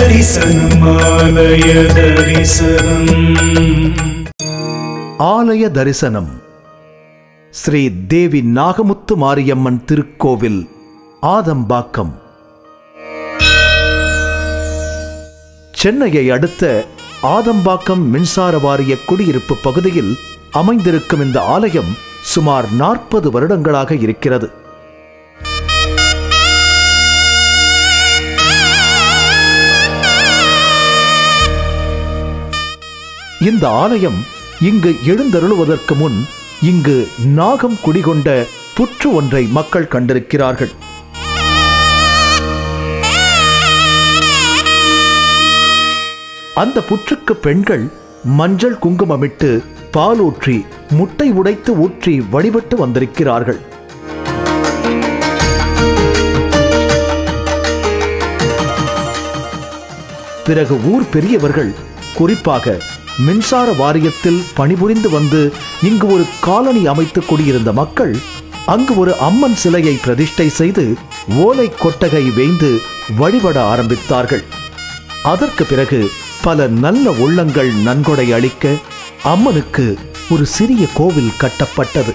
தரிசனம் ஆலய தரிசனம் ஆலய தரிசனம் ஸ்ரீ தேவி நாகமுத்து மாரியம்மன் திருக்கோவில் ஆதம்பாக்கம் சென்னையை அடுத்த ஆதம்பாக்கம் மின்சார வாரிய குடியிருப்பு பகுதியில் அமைந்திருக்கும் இந்த ஆலயம் சுமார் நாற்பது வருடங்களாக இருக்கிறது இந்த ஆலயம் இங்கு எழுந்தருளுவதற்கு முன் இங்கு நாகம் குடிகொண்ட புற்று ஒன்றை மக்கள் கண்டிருக்கிறார்கள் அந்த புற்றுக்கு பெண்கள் மஞ்சள் குங்குமமிட்டு பாலூற்றி முட்டை உடைத்து ஊற்றி வழிபட்டு வந்திருக்கிறார்கள் பிறகு ஊர் பெரியவர்கள் குறிப்பாக மின்சார வாரியத்தில் பணிபுரிந்து வந்து இங்கு ஒரு காலனி அமைத்து குடியிருந்த மக்கள் அங்கு ஒரு அம்மன் சிலையை பிரதிஷ்டை செய்து ஓலை கொட்டகை வேய்ந்து வழிபட ஆரம்பித்தார்கள் அதற்கு பிறகு பல நல்ல உள்ளங்கள் நன்கொடை அளிக்க அம்மனுக்கு ஒரு சிறிய கோவில் கட்டப்பட்டது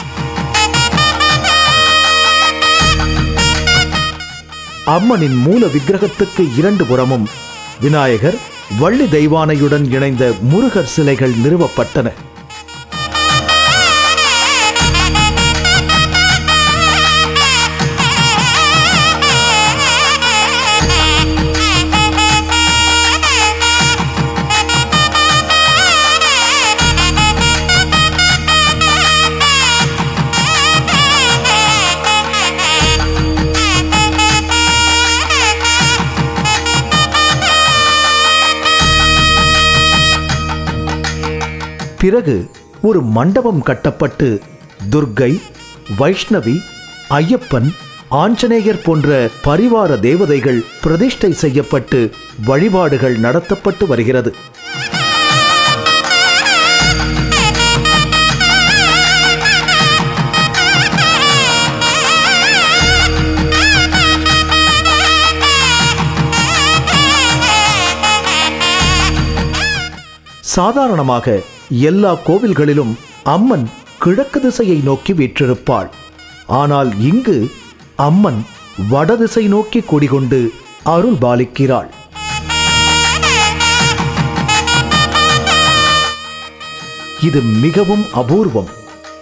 அம்மனின் மூல விக்கிரகத்துக்கு இரண்டு புறமும் விநாயகர் வள்ளி தெய்வானையுடன் இணைந்த முருகர் சிலைகள் நிறுவப்பட்டன பிறகு ஒரு மண்டபம் கட்டப்பட்டு துர்க்கை வைஷ்ணவி ஐயப்பன் ஆஞ்சநேயர் போன்ற பரிவார தேவதைகள் பிரதிஷ்டை செய்யப்பட்டு வழிபாடுகள் நடத்தப்பட்டு வருகிறது சாதாரணமாக எல்லா கோவில்களிலும் அம்மன் கிழக்கு திசையை நோக்கி வீற்றிருப்பாள் ஆனால் இங்கு அம்மன் வடதிசை நோக்கி குடிகொண்டு அருள் பாலிக்கிறாள் இது மிகவும் அபூர்வம்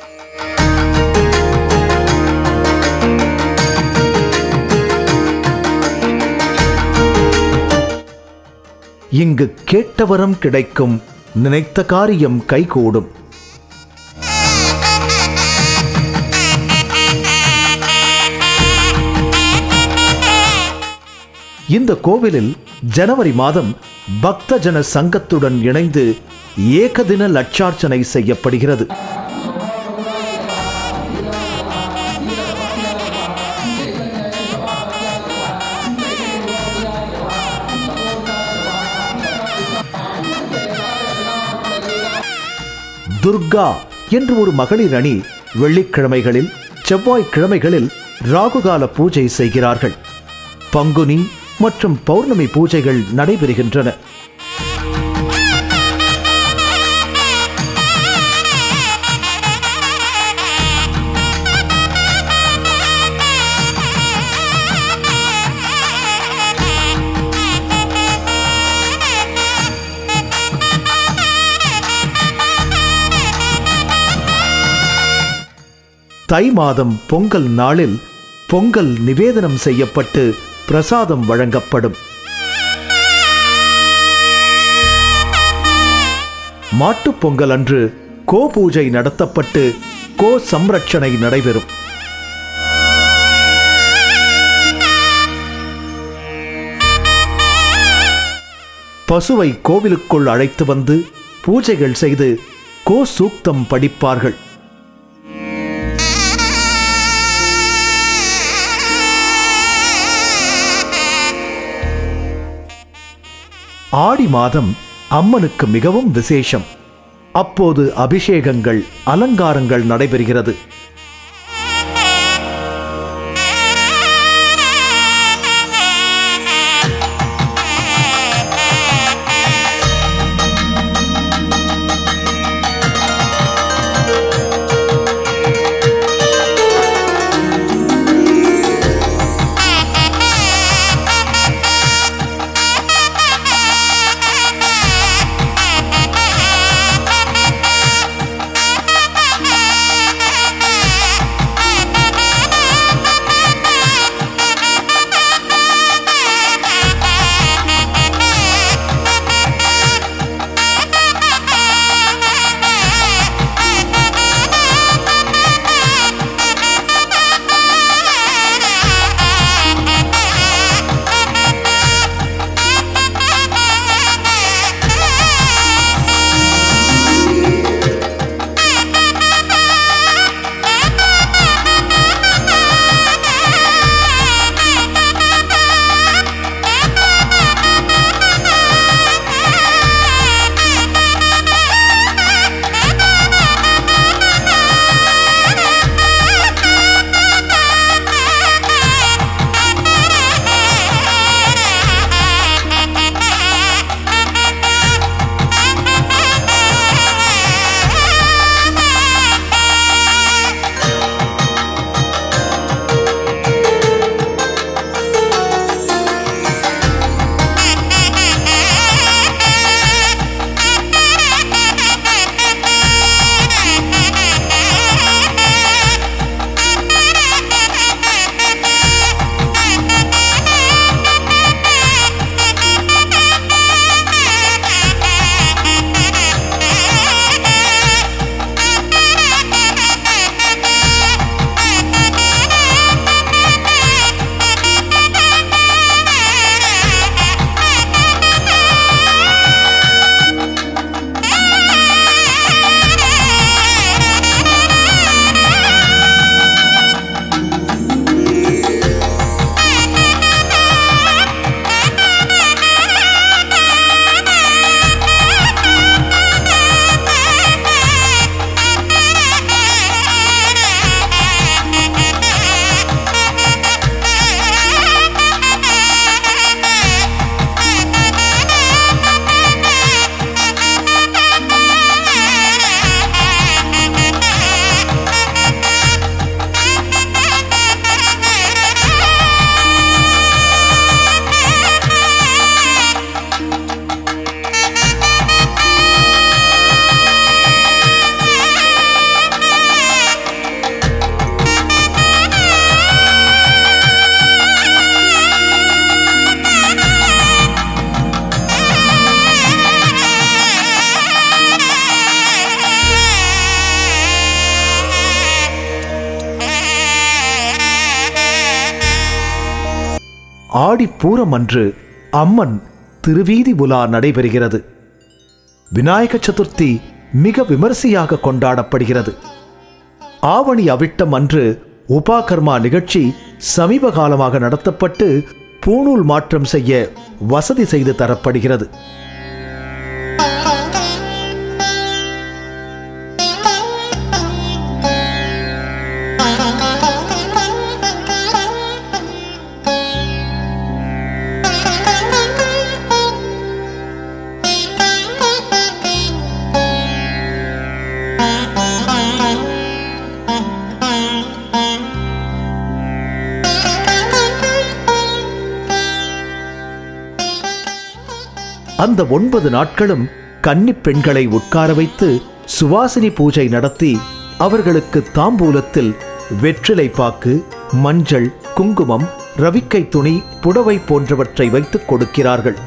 இங்கு கேட்டவரம் கிடைக்கும் நினைத்த காரியம் கைகூடும் இந்த கோவிலில் ஜனவரி மாதம் பக்தஜன சங்கத்துடன் இணைந்து ஏகதின லட்சார்ச்சனை செய்யப்படுகிறது துர்கா என்று ஒரு மகளிர் அணி வெள்ளிக்கிழமைகளில் செவ்வாய்க்கிழமைகளில் ராகுகால பூஜை செய்கிறார்கள் பங்குனி மற்றும் பௌர்ணமி பூஜைகள் நடைபெறுகின்றன தை மாதம் பொங்கல் நாளில் பொங்கல் நிவேதனம் செய்யப்பட்டு பிரசாதம் வழங்கப்படும் மாட்டுப் பொங்கல் அன்று கோ பூஜை நடத்தப்பட்டு கோ சம்ரட்சணை நடைபெறும் பசுவை கோவிலுக்குள் அழைத்து வந்து பூஜைகள் செய்து கோ சூக்தம் படிப்பார்கள் ஆடி மாதம் அம்மனுக்கு மிகவும் விசேஷம் அப்போது அபிஷேகங்கள் அலங்காரங்கள் நடைபெறுகிறது ஆடிப்பூரம் அன்று அம்மன் திருவீதி உலா நடைபெறுகிறது விநாயக சதுர்த்தி மிக விமரிசையாக கொண்டாடப்படுகிறது ஆவணி அவிட்டம் அன்று உபாகர்மா நிகழ்ச்சி சமீப காலமாக நடத்தப்பட்டு பூணூல் மாற்றம் செய்ய வசதி செய்து தரப்படுகிறது அந்த ஒன்பது நாட்களும் கன்னிப் பெண்களை உட்கார வைத்து சுவாசினி பூஜை நடத்தி அவர்களுக்கு தாம்பூலத்தில் வெற்றிலை பாக்கு மஞ்சள் குங்குமம் ரவிக்கை துணி புடவை போன்றவற்றை வைத்துக் கொடுக்கிறார்கள்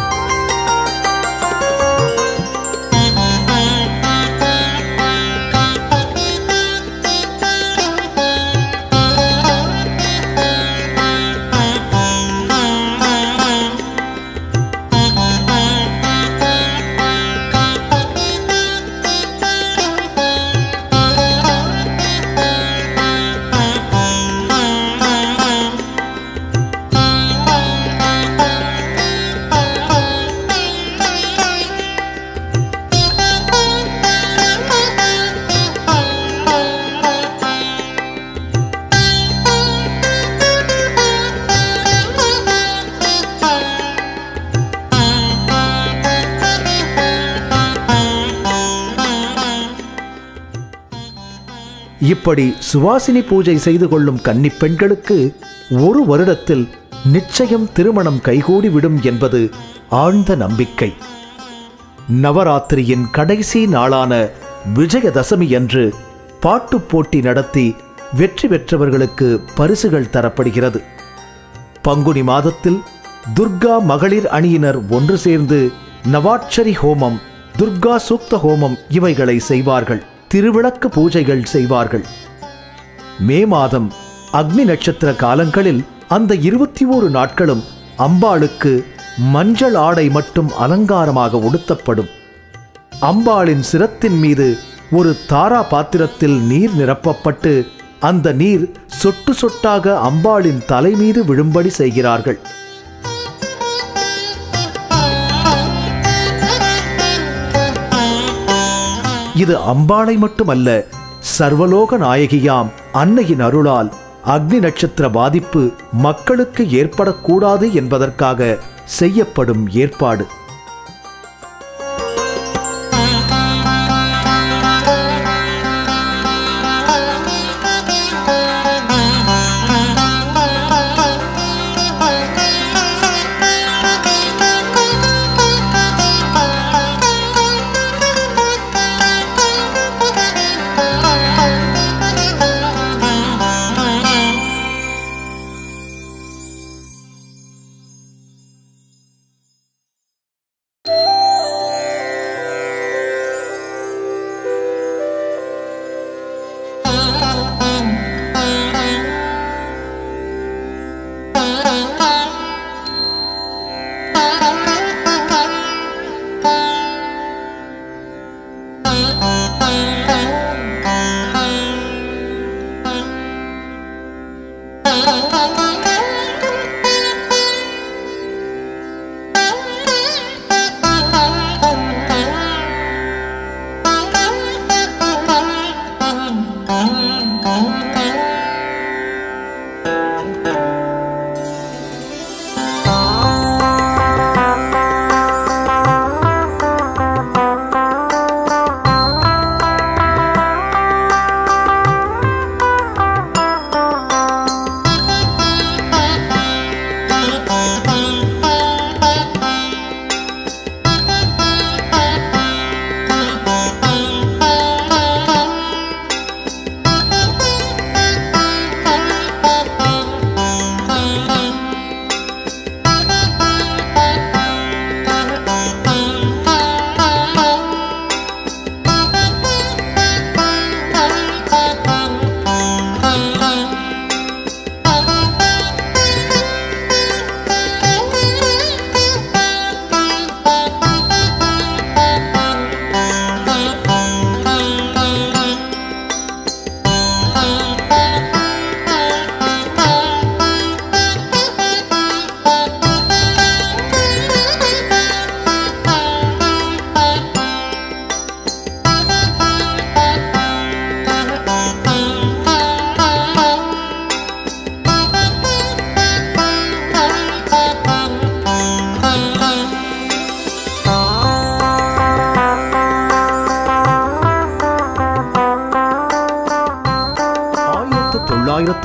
இப்படி சுவாசினி பூஜை செய்து கொள்ளும் கன்னிப் பெண்களுக்கு ஒரு வருடத்தில் நிச்சயம் திருமணம் கைகூடி விடும் என்பது ஆழ்ந்த நம்பிக்கை நவராத்திரியின் கடைசி நாளான விஜயதசமி அன்று பாட்டுப் போட்டி நடத்தி வெற்றி பெற்றவர்களுக்கு பரிசுகள் தரப்படுகிறது பங்குனி மாதத்தில் துர்கா மகளிர் அணியினர் ஒன்று சேர்ந்து நவாட்சரி ஹோமம் துர்கா சூக்த ஹோமம் இவைகளை செய்வார்கள் திருவிளக்கு பூஜைகள் செய்வார்கள் மே மாதம் அக்னி நட்சத்திர காலங்களில் அந்த இருபத்தி ஓரு நாட்களும் அம்பாளுக்கு மஞ்சள் ஆடை மட்டும் அலங்காரமாக உடுத்தப்படும் அம்பாளின் சிரத்தின் மீது ஒரு தாரா பாத்திரத்தில் நீர் நிரப்பப்பட்டு அந்த நீர் சொட்டு சொட்டாக அம்பாளின் தலை மீது விழும்படி செய்கிறார்கள் இது அம்பாளை மட்டுமல்ல சர்வலோக நாயகியாம் அன்னையின் அருளால் அக்னி நட்சத்திர பாதிப்பு மக்களுக்கு ஏற்படக்கூடாது என்பதற்காக செய்யப்படும் ஏற்பாடு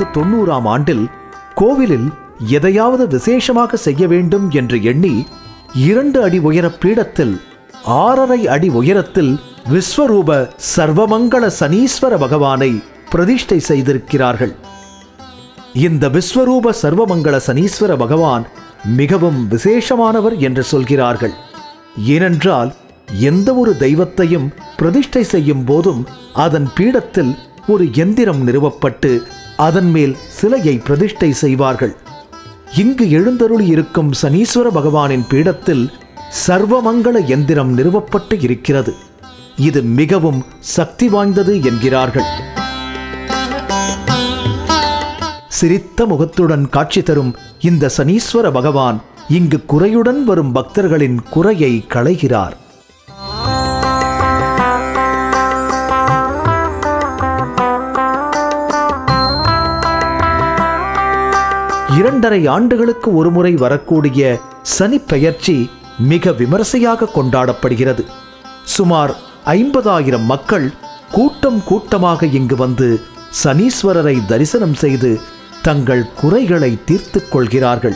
தொள்ளாயிரத்து தொண்ணூறாம் ஆண்டில் கோவிலில் எதையாவது விசேஷமாக செய்ய வேண்டும் என்று எண்ணி இரண்டு அடி உயர பீடத்தில் ஆறரை அடி உயரத்தில் விஸ்வரூப சர்வமங்கள சனீஸ்வர பகவானை பிரதிஷ்டை செய்திருக்கிறார்கள் இந்த விஸ்வரூப சர்வமங்கள சனீஸ்வர பகவான் மிகவும் விசேஷமானவர் என்று சொல்கிறார்கள் ஏனென்றால் எந்த ஒரு தெய்வத்தையும் பிரதிஷ்டை செய்யும் போதும் அதன் பீடத்தில் ஒரு எந்திரம் நிறுவப்பட்டு அதன் மேல் சிலையை பிரதிஷ்டை செய்வார்கள் இங்கு எழுந்தருளி இருக்கும் சனீஸ்வர பகவானின் பீடத்தில் சர்வமங்கள எந்திரம் நிறுவப்பட்டு இருக்கிறது இது மிகவும் சக்தி வாய்ந்தது என்கிறார்கள் சிரித்த முகத்துடன் காட்சி தரும் இந்த சனீஸ்வர பகவான் இங்கு குறையுடன் வரும் பக்தர்களின் குறையை களைகிறார் இரண்டரை ஆண்டுகளுக்கு ஒருமுறை வரக்கூடிய சனி பெயர்ச்சி மிக விமரிசையாக கொண்டாடப்படுகிறது சுமார் ஐம்பதாயிரம் மக்கள் கூட்டம் கூட்டமாக இங்கு வந்து சனீஸ்வரரை தரிசனம் செய்து தங்கள் குறைகளை தீர்த்துக் கொள்கிறார்கள்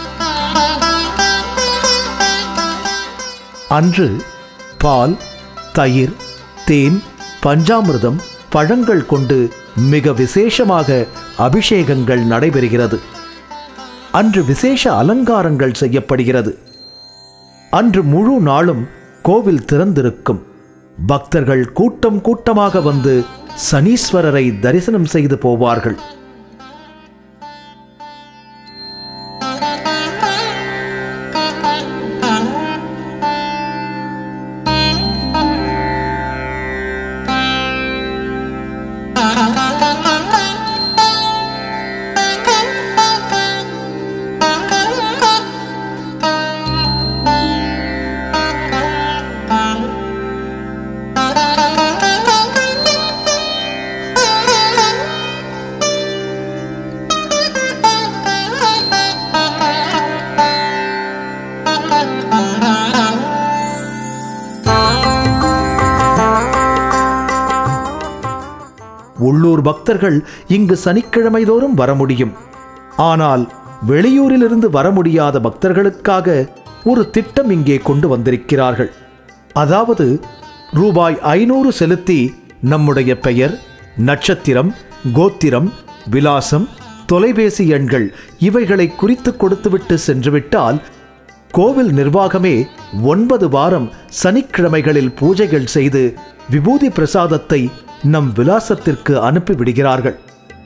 அன்று பால் தயிர் தேன் பஞ்சாமிர்தம் பழங்கள் கொண்டு மிக விசேஷமாக அபிஷேகங்கள் நடைபெறுகிறது அன்று விசேஷ அலங்காரங்கள் செய்யப்படுகிறது அன்று முழு நாளும் கோவில் திறந்திருக்கும் பக்தர்கள் கூட்டம் கூட்டமாக வந்து சனீஸ்வரரை தரிசனம் செய்து போவார்கள் உள்ளூர் பக்தர்கள் இங்கு சனிக்கிழமை தோறும் வர முடியும் ஆனால் வெளியூரிலிருந்து வர முடியாத பக்தர்களுக்காக ஒரு திட்டம் இங்கே கொண்டு வந்திருக்கிறார்கள் அதாவது ரூபாய் ஐநூறு செலுத்தி நம்முடைய பெயர் நட்சத்திரம் கோத்திரம் விலாசம் தொலைபேசி எண்கள் இவைகளை குறித்து கொடுத்துவிட்டு சென்றுவிட்டால் கோவில் நிர்வாகமே ஒன்பது வாரம் சனிக்கிழமைகளில் பூஜைகள் செய்து விபூதி பிரசாதத்தை நம் விலாசத்திற்கு அனுப்பிவிடுகிறார்கள்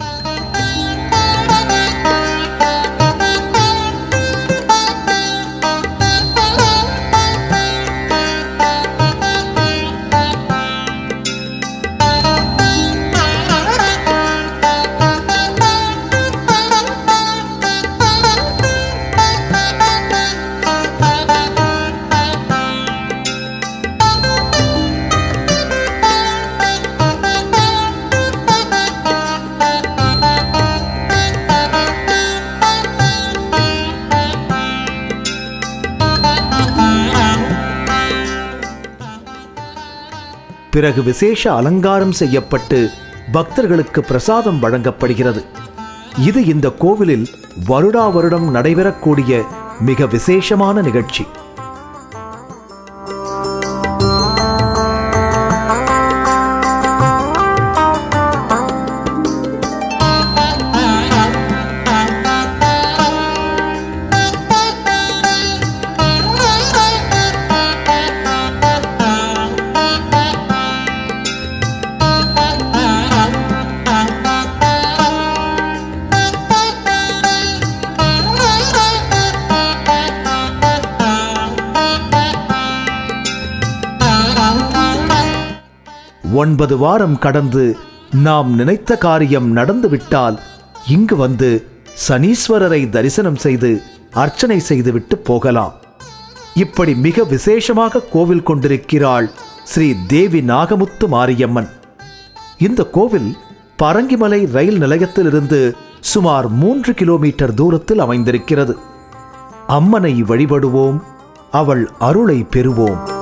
பிறகு விசேஷ அலங்காரம் செய்யப்பட்டு பக்தர்களுக்கு பிரசாதம் வழங்கப்படுகிறது இது இந்த கோவிலில் வருடா வருடம் நடைபெறக்கூடிய மிக விசேஷமான நிகழ்ச்சி ஒன்பது வாரம் கடந்து நாம் நினைத்த காரியம் நடந்துவிட்டால் இங்கு வந்து சனீஸ்வரரை தரிசனம் செய்து அர்ச்சனை செய்துவிட்டு போகலாம் இப்படி மிக விசேஷமாக கோவில் கொண்டிருக்கிறாள் ஸ்ரீ தேவி நாகமுத்து மாரியம்மன் இந்த கோவில் பரங்கிமலை ரயில் நிலையத்திலிருந்து சுமார் மூன்று கிலோமீட்டர் தூரத்தில் அமைந்திருக்கிறது அம்மனை வழிபடுவோம் அவள் அருளை பெறுவோம்